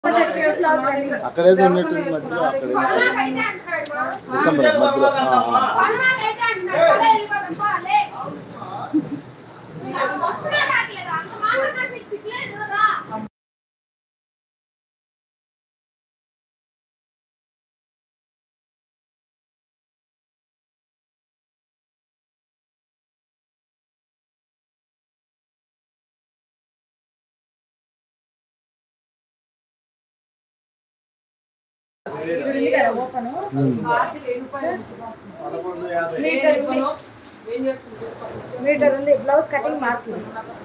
అక్కడేదో ఉన్నట్టుంది మధ్యలో అక్కడ డిసెంబర్ మధ్యలో ఆ, ఆ. ఉమ్. మీటర్ ఉంది బ్లౌజ్ కటింగ్ మార్కింగ్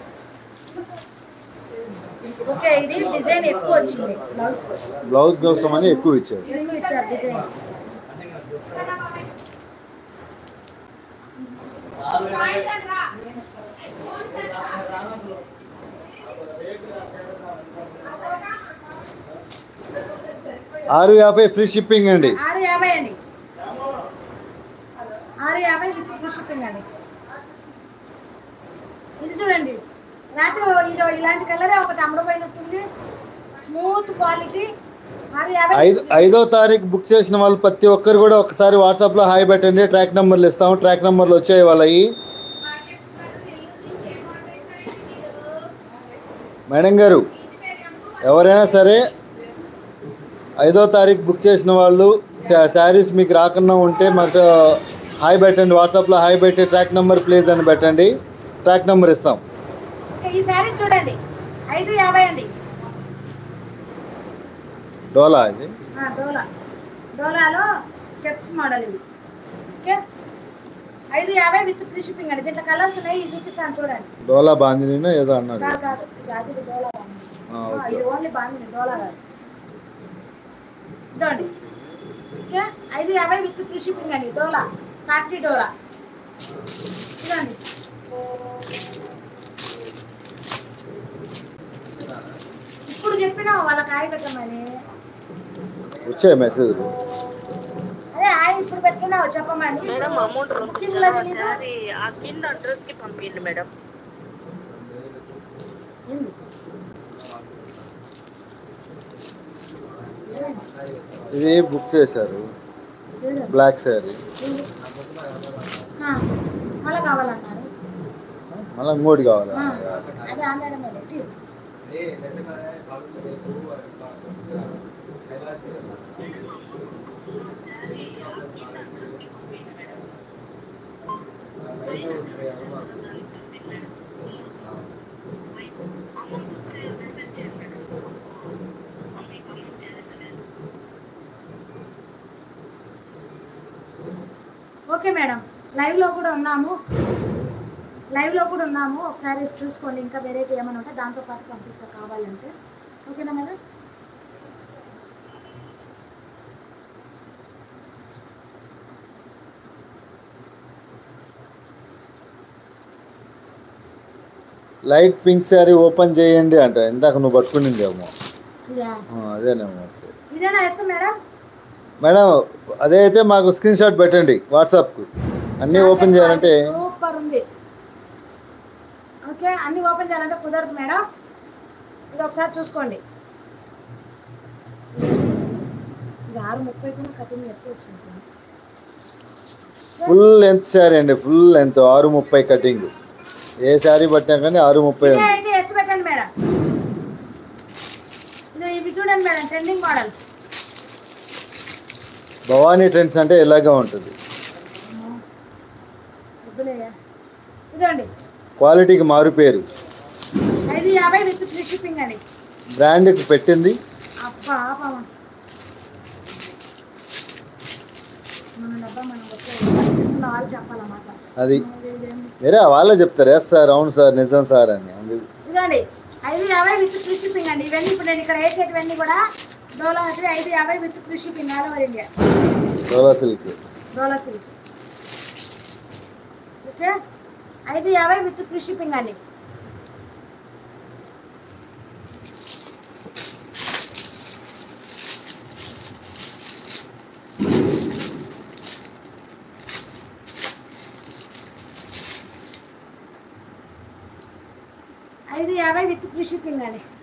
ఓకే ఇది డిజైన్ ఎక్కువ వచ్చింది బ్లౌజ్ బ్లౌజ్ కోసం అని ఎక్కువ ఇచ్చారు ఎక్కువ ఇచ్చారు డిజైన్ ఆరు యాభై ఫ్రీ షిప్పింగ్ అండి ఆరు యాభై అండి ఆరు యాభై విత్ ఫ్రీ షిప్పింగ్ అండి ఇది చూడండి రాత్రి ఇది ఇలాంటి కలరే ఒకటి అమ్మడపోయినట్టుంది స్మూత్ క్వాలిటీ ఆరు యాభై ఐదు ఐదో తారీఖు బుక్ చేసిన వాళ్ళు ప్రతి ఒక్కరు కూడా ఒకసారి వాట్సాప్లో హాయ్ పెట్టండి ట్రాక్ నెంబర్లు ఇస్తాము ట్రాక్ నెంబర్లు వచ్చాయి వాళ్ళవి మేడం గారు ఎవరైనా సరే ఐదో తారీఖు బుక్ చేసిన వాళ్ళు శా- శారీస్ మీకు రాకుండా ఉంటే మాకు హాయ్ పెట్టండి వాట్సాప్లో హాయ్ పెట్టి ట్రాక్ నెంబర్ ప్లీజ్ అని పెట్టండి ట్రాక్ నెంబర్ ఇస్తాం ఓకే, ఈ శారీ చూడండి ఐదు యాభై అండి డోలా ఇది ఆ, డోలా డోలాలో చెక్స్ మోడల్ ఇది ఓకే ఐదు యాభై విత్ ఫ్రీ షిప్పింగ్ అండి దీంట్లో కలర్స్ ఉన్నాయి ఇవి చూపిస్తాను చూడండి డోలా బాందినీనో ఏదో అన్నాడు కాదు కాదు ఇది అది ఇది డోలా బాగుంది ఆ, ఆ, ఓకే ఇది ఓన్లీ బాగుంది డోలా కాదు ఇదండి ఓకే ఐదు యాభై విత్ ఫ్రీ షిప్పింగ్ అండి డోలా సాటి డోలా ఇదండి ఇప్పుడు చెప్పినా వాళ్ళకి ఆయి పెట్టమని వచ్చాయి మెసేజ్లు అదే ఆయి ఇప్పుడు పెట్టినా చెప్పమని మేడం అమౌంట్ బుకింగ్ లో తెలీదు అది ఆ కింద అడ్రస్ కి పంపించండి మేడం ఏంది? ఇది బుక్ చేశారు ఏంది? బ్లాక్ శారీ ఏంది? ఆ, మళ్ళా కావాలన్నారు మళ్ళీ ఇంకోటి కావాలా ఆ, అదే ఆ మేడం టీ ఓకే మేడం లైవ్లో కూడా ఉన్నాము లైవ్లో కూడా ఉన్నాము ఒకసారి చూసుకోండి ఇంకా వెరైటీ ఏమైనా ఉంటే దాంతో పాటు పంపిస్తా కావాలంటే ఓకేనా madam light pink sari open చేయండి అంట ఇందాక నువ్వు పట్టుకునిందేమో ఇదా ఆ, అదేనేమో అయితే. ఇదేనా వేస్తాం మేడం మేడం అదే అయితే మాకు స్క్రీన్ షాట్ పెట్టండి వాట్సాప్కు అన్నీ ఓపెన్ చేయాలంటే సూపర్ ఉంది ఓకే అన్ని ఓపెన్ చేయాలంటే కుదరదు మేడం ఇది ఒకసారి చూసుకోండి ఇది ఆరు ముప్పై కూడా కటింగ్ ఎక్కువ వచ్చింది ఫుల్ లెంత్ శారీ అండి ఫుల్ లెంత్ ఆరు ముప్పై కటింగ్ ఏ శారీ పట్టినా కానీ ఆరు ముప్పై ఇదే ఉంది అయితే ఎస్ పెట్టండి మేడం ఇది ఇవి చూడండి madam trending model Bhavani trends అంటే ఇలాగే ఉంటుంది వద్దులేయా ఇదండి క్వాలిటీకి మారు పేరు ఐదు యాభై విత్ ఫ్రీ షిప్పింగ్ అండి బ్రాండ్కి పెట్టింది అబ్బా ఆపా మన డబ్బా మనం వచ్చే తీసుకున్న వాళ్ళు చెప్పాలన్నమాట అది వేరే వాళ్ళే చెప్తారు ఎస్ సార్ అవును సార్ నిజం సార్ అని అందుకు ఇదండి ఐదు యాభై విత్ ఫ్రీ షిప్పింగ్ అండి ఇవన్నీ ఇప్పుడు నేను ఇక్కడ వేసేటివన్నీ కూడా డోలా వచ్చి ఐదు యాభై with free shipping all over India డోలా సిల్క్ డోలా సిల్క్ ఓకే ఐదు యాభై విత్ ఫ్రీ షిప్పింగ్ అండి ఐదు యాభై విత్ ఫ్రీ షిప్పింగ్ అండి